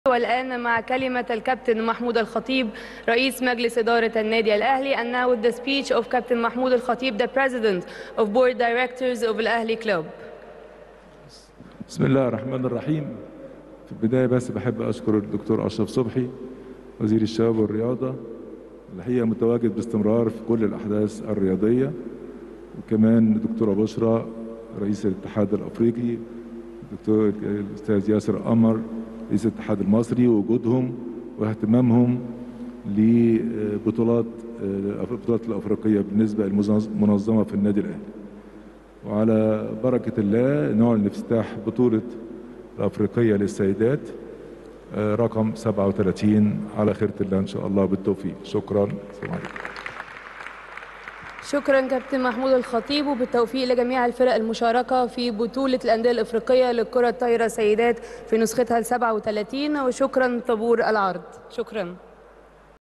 والآن مع كلمة الكابتن محمود الخطيب رئيس مجلس إدارة النادي الأهلي and now with the speech of Captain محمود الخطيب the president of board directors of الأهلي club بسم الله الرحمن الرحيم في البداية بس بحب أشكر الدكتور أشرف صبحي وزير الشباب والرياضة الحقيقة متواجد باستمرار في كل الأحداث الرياضية وكمان الدكتورة بشرى رئيس الاتحاد الأفريقي الدكتور الأستاذ ياسر قمر رئيس الاتحاد المصري ووجودهم واهتمامهم لبطولات البطولات الأفريقية بالنسبة للمنظمة في النادي الأهلي وعلى بركة الله نعلن افتتاح بطولة الأفريقية للسيدات رقم 37 على خيرة الله إن شاء الله بالتوفيق شكرا السلام عليكم شكرا كابتن محمود الخطيب وبالتوفيق لجميع الفرق المشاركة في بطولة الأندية الإفريقية للكرة الطايرة سيدات في نسختها ال 37 وشكرا طابور العرض شكرا